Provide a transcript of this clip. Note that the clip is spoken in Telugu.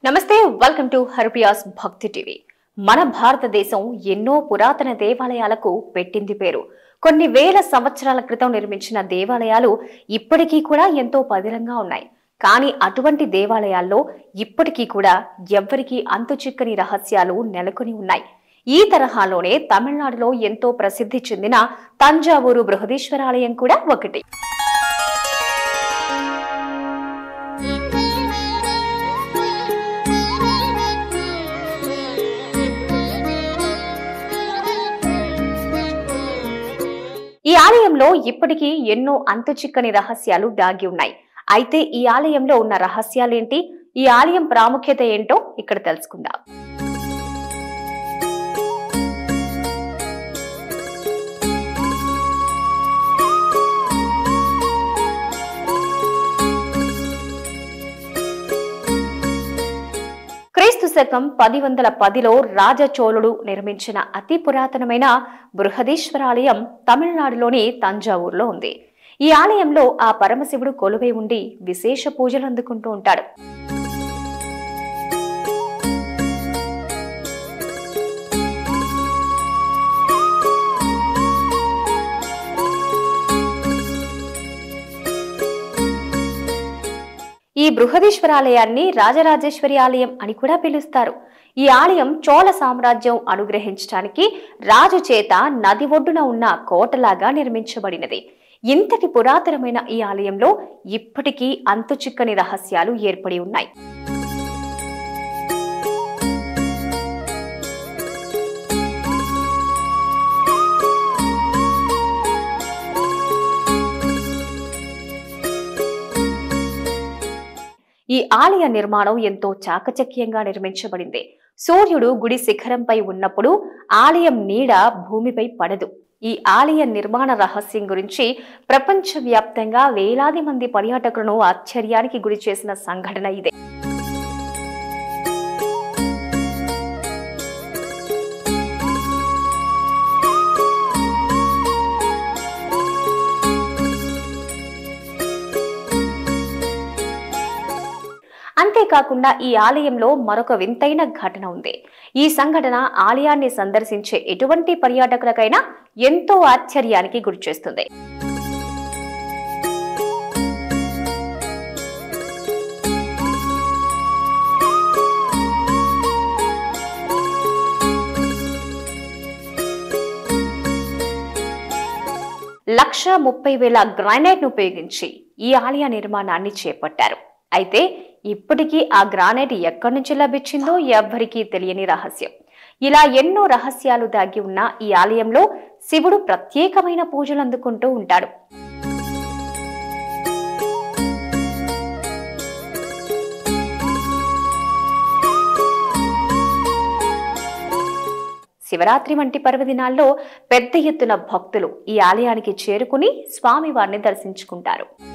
నమస్తే వెల్కమ్ టు హర్పియాస్ భక్తి టీవీ మన భారతదేశం ఎన్నో పురాతన దేవాలయాలకు పెట్టింది పేరు కొన్ని వేల సంవత్సరాల క్రితం నిర్మించిన దేవాలయాలు ఇప్పటికీ కూడా ఎంతో పదిలంగా ఉన్నాయి కానీ అటువంటి దేవాలయాల్లో ఇప్పటికీ కూడా ఎవ్వరికీ అంతు చిక్కని రహస్యాలు నెలకొని ఉన్నాయి ఈ తరహాలోనే తమిళనాడులో ఎంతో ప్రసిద్ధి చెందిన తంజావూరు బృహదీశ్వరాలయం కూడా ఒకటి ఈ ఆలయంలో ఇప్పటికీ ఎన్నో అంతుచిక్కని రహస్యాలు దాగి ఉన్నాయి అయితే ఈ ఆలయంలో ఉన్న రహస్యాలేంటి ఈ ఆలయం ప్రాముఖ్యత ఏంటో ఇక్కడ తెలుసుకుందాం క్రీస్తు శకం పది వందల పదిలో రాజచోళుడు నిర్మించిన అతి పురాతనమైన బృహదీశ్వరాలయం తమిళనాడులోని తంజావూరులో ఉంది ఈ ఆలయంలో ఆ పరమశివుడు కొలువై ఉండి విశేష పూజలు అందుకుంటూ ఉంటాడు ఈ బృహదీశ్వరాలయాన్ని రాజరాజేశ్వరి ఆలయం అని కూడా పిలుస్తారు ఈ ఆలయం చోళ సామ్రాజ్యం అనుగ్రహించడానికి రాజు చేత నది ఒడ్డున ఉన్న కోటలాగా నిర్మించబడినది ఇంతటి పురాతనమైన ఈ ఆలయంలో ఇప్పటికీ అంతుచిక్కని రహస్యాలు ఏర్పడి ఉన్నాయి ఈ ఆలయ నిర్మాణం ఎంతో చాకచక్యంగా నిర్మించబడింది సూర్యుడు గుడి శిఖరంపై ఉన్నప్పుడు ఆలయం నీడ భూమిపై పడదు ఈ ఆలయ నిర్మాణ రహస్యం గురించి ప్రపంచవ్యాప్తంగా వేలాది మంది పర్యాటకులను ఆశ్చర్యానికి గురి చేసిన సంఘటన ఇదే అంతేకాకుండా ఈ ఆలయంలో మరొక వింతైన ఘటన ఉంది ఈ సంఘటన ఆలయాన్ని సందర్శించే ఎటువంటి పర్యాటకులకైనా ఎంతో ఆశ్చర్యానికి గురిచేస్తుంది లక్ష ముప్పై వేల గ్రానైట్ ను ఉపయోగించి ఈ ఆలయ నిర్మాణాన్ని చేపట్టారు అయితే ఇప్పటికీ ఆ గ్రానైట్ ఎక్కడి నుంచి లభించిందో ఎవ్వరికీ తెలియని రహస్యం ఇలా ఎన్నో రహస్యాలు దాగి ఉన్న ఈ ఆలయంలో శివుడు ప్రత్యేకమైన పూజలు అందుకుంటూ ఉంటాడు శివరాత్రి వంటి పర్వదినాల్లో పెద్ద ఎత్తున భక్తులు ఈ ఆలయానికి చేరుకుని స్వామివారిని దర్శించుకుంటారు